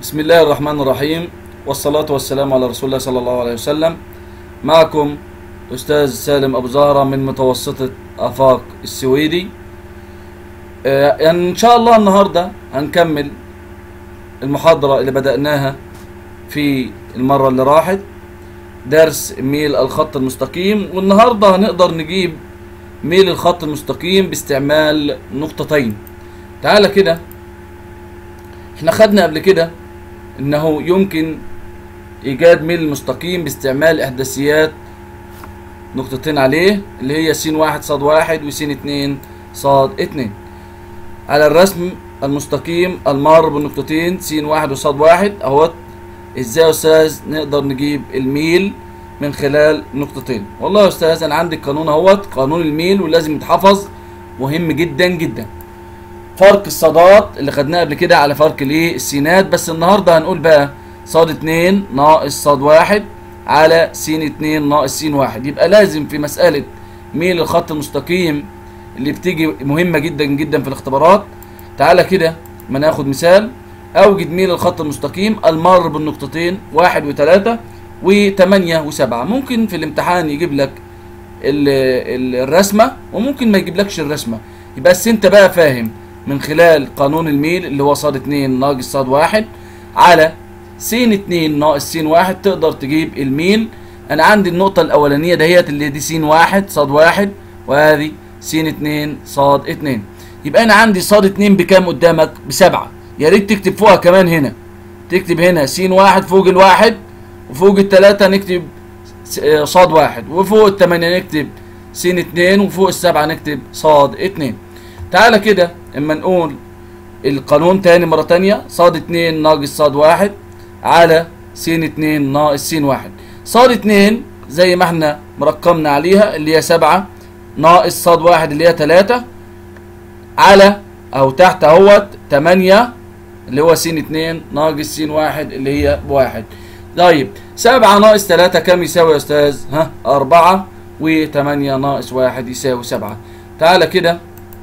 بسم الله الرحمن الرحيم والصلاة والسلام على رسول الله صلى الله عليه وسلم معكم أستاذ سالم أبو زهرة من متوسطة آفاق السويدي آه، يعني إن شاء الله النهاردة هنكمل المحاضرة اللي بدأناها في المرة اللي راحت درس ميل الخط المستقيم والنهاردة هنقدر نجيب ميل الخط المستقيم باستعمال نقطتين تعالى كده احنا خدنا قبل كده انه يمكن ايجاد ميل المستقيم باستعمال احداثيات نقطتين عليه اللي هي س واحد صاد واحد وس اتنين صاد اتنين على الرسم المستقيم المار بالنقطتين س واحد وصاد واحد اهوت ازاي يا استاذ نقدر نجيب الميل من خلال نقطتين والله يا استاذ انا عندي القانون اهوت قانون الميل ولازم يتحفظ مهم جدا جدا فرق الصادات اللي خدناه قبل كده على فرق الايه السينات بس النهارده هنقول بقى صاد 2 ناقص صاد 1 على س 2 ناقص س 1 يبقى لازم في مسألة ميل الخط المستقيم اللي بتيجي مهمة جدا جدا في الاختبارات تعالى كده ما ناخد مثال اوجد ميل الخط المستقيم المار بالنقطتين واحد وثلاثة وثمانية وسبعة ممكن في الامتحان يجيب لك ال- ال- الرسمة وممكن ما يجيبلكش الرسمة يبقى بس انت بقى فاهم من خلال قانون الميل اللي هو صاد 2 ناقص صاد 1 على س 2 ناقص س 1 تقدر تجيب الميل انا عندي النقطة الأولانية دهيت اللي دي س 1 صاد 1 وهذه س 2 صاد 2 يبقى انا عندي صاد 2 بكام قدامك؟ بسبعة يا ريت تكتب فوقها كمان هنا تكتب هنا س 1 فوق الواحد وفوق الثلاثة نكتب س- آه، صاد واحد وفوق الثمانية نكتب س 2 وفوق السبعة نكتب صاد 2 تعالى كده اما نقول القانون تاني مرة تانية صاد اتنين ناقص صاد واحد على س اتنين ناقص س واحد صاد اتنين زي ما احنا مرقمنا عليها اللي هي سبعة ناقص صاد واحد اللي هي تلاتة على او تحت اهوت تمانية اللي هو س اتنين ناقص س واحد اللي هي بواحد طيب سبعة ناقص تلاتة كم يساوي يا استاذ؟ ها أربعة وتمانية ناقص واحد يساوي سبعة تعالى كده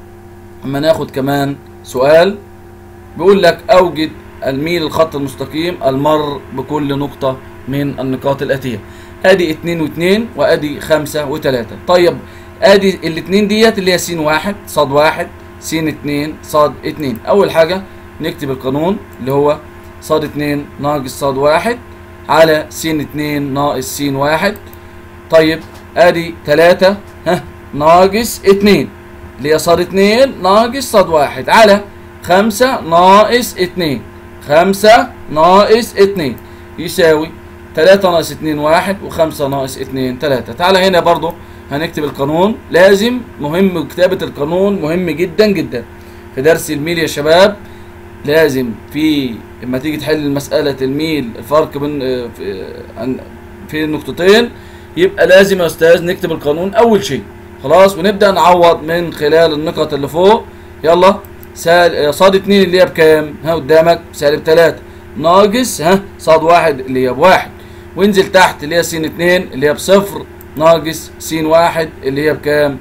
اما ناخد كمان سؤال بيقول لك اوجد الميل الخط المستقيم المر بكل نقطة من النقاط الآتية ادي اتنين واتنين وادي خمسة وتلاتة طيب ادي الاتنين ديت اللي هي س واحد صاد واحد س اتنين صاد اتنين اول حاجة نكتب القانون اللي هو صاد اتنين ناقص صاد واحد على س اتنين ناقص س واحد طيب ادي تلاتة ها ناقص اتنين اللي هي صاد اتنين ناقص صاد واحد على خمسة ناقص اتنين خمسة ناقص اتنين يساوي تلاتة ناقص اتنين واحد وخمسة ناقص اتنين تلاتة تعالى هنا برضو هنكتب القانون لازم مهم كتابة القانون مهم جدا جدا في درس الميل يا شباب لازم في لما تيجي تحل مسألة الميل الفرق بين آه، في آه، عن- في النقطتين يبقى لازم يا استاذ نكتب القانون اول شيء خلاص ونبدأ نعوض من خلال النقط اللي فوق يلا سال آه، صاد اتنين اللي هي بكام ها قدامك سالب تلاتة ناقص ها صاد واحد اللي هي بواحد وانزل تحت اللي هي س اتنين اللي هي بصفر ناقص س واحد اللي هي بكام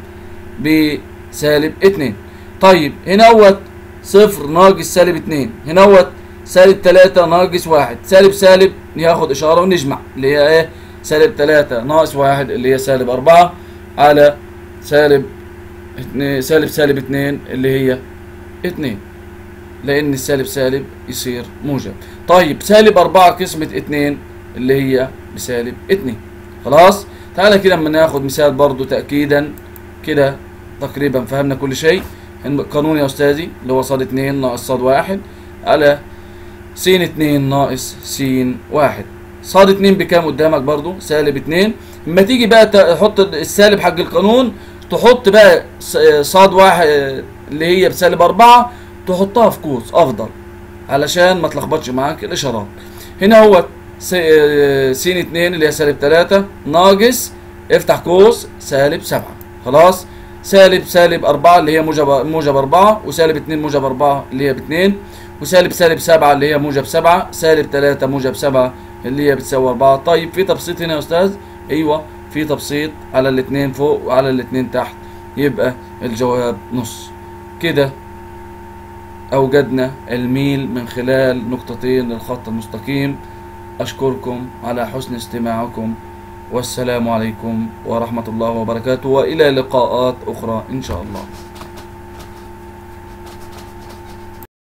بسالب اتنين طيب هنا هوت صفر ناقص سالب اتنين هنا هوت سالب تلاتة ناقص واحد سالب سالب ناخد اشارة ونجمع اللي هي ايه سالب تلاتة ناقص واحد اللي هي سالب اربعة على سالب اتنين سالب سالب اتنين اللي هي اتنين لان السالب سالب يصير موجب طيب سالب اربعة قسمة اتنين اللي هي بسالب اتنين خلاص تعالى كده اما ناخد مثال برضو تأكيدا كده تقريبا فهمنا كل شيء القانون يا استاذي اللي هو صاد اتنين ناقص صاد واحد على س اتنين ناقص س واحد صاد اتنين بكام قدامك برضو سالب اتنين اما تيجي بقى تحط السالب حق القانون تحط بقى ص- صاد واحد اللي هي بسالب اربعة تحطها في قوس افضل علشان ما تلخبطش معاك الاشارات هنا هو س آه، س اتنين اللي هي سالب تلاتة ناقص افتح قوس سالب سبعة خلاص سالب سالب أربعة اللي هي موجب موجب أربعة وسالب اتنين موجب أربعة اللي هي باتنين وسالب سالب سبعة اللي هي موجب سبعة سالب تلاتة موجب سبعة اللي هي بتساوي أربعة طيب في تبسيط هنا يا أستاذ أيوه في تبسيط على الاتنين فوق وعلى الاتنين تحت يبقى الجواب نص كده أوجدنا الميل من خلال نقطتين للخط المستقيم أشكركم على حسن استماعكم والسلام عليكم ورحمة الله وبركاته وإلى لقاءات أخرى إن شاء الله